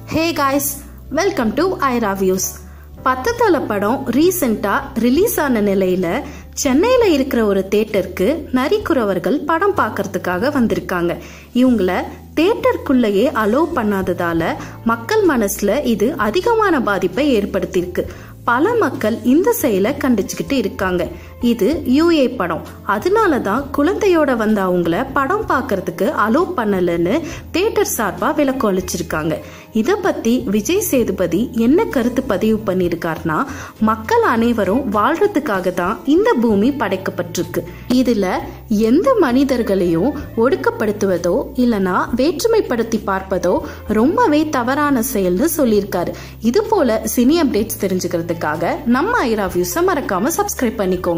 hey guys welcome to Aira views பத்து தலை படம் ரீசெண்டாக ரிலீஸ் ஆன நிலையில சென்னையில் இருக்கிற ஒரு தேட்டருக்கு நரிக்குறவர்கள் படம் பார்க்கறதுக்காக வந்திருக்காங்க இவங்கள தேட்டருக்குள்ளேயே அலோவ் பண்ணாததால மக்கள் மனசுல இது அதிகமான பாதிப்பை ஏற்படுத்தியிருக்கு பல மக்கள் இந்த செயலை கண்டிச்சுக்கிட்டு இருக்காங்க இது யூஏ படம் அதனால தான் குழந்தையோட வந்த அவங்கள படம் பார்க்கறதுக்கு அலோவ் பண்ணலன்னு தேட்டர் சார்பாக விளக்கம் அளிச்சிருக்காங்க இதை பற்றி விஜய் சேதுபதி என்ன கருத்து பதிவு பண்ணியிருக்காருனா மக்கள் அனைவரும் வாழ்றதுக்காக தான் இந்த பூமி படைக்கப்பட்டிருக்கு இதில் எந்த மனிதர்களையும் ஒடுக்கப்படுத்துவதோ இல்லனா வேற்றுமைப்படுத்தி பார்ப்பதோ ரொம்பவே தவறான செயல்னு சொல்லியிருக்காரு இது போல சினி அப்டேட்ஸ் தெரிஞ்சுக்கிறதுக்காக நம்ம ஐரா வியூஸை மறக்காம சப்ஸ்கிரைப் பண்ணிக்கோங்க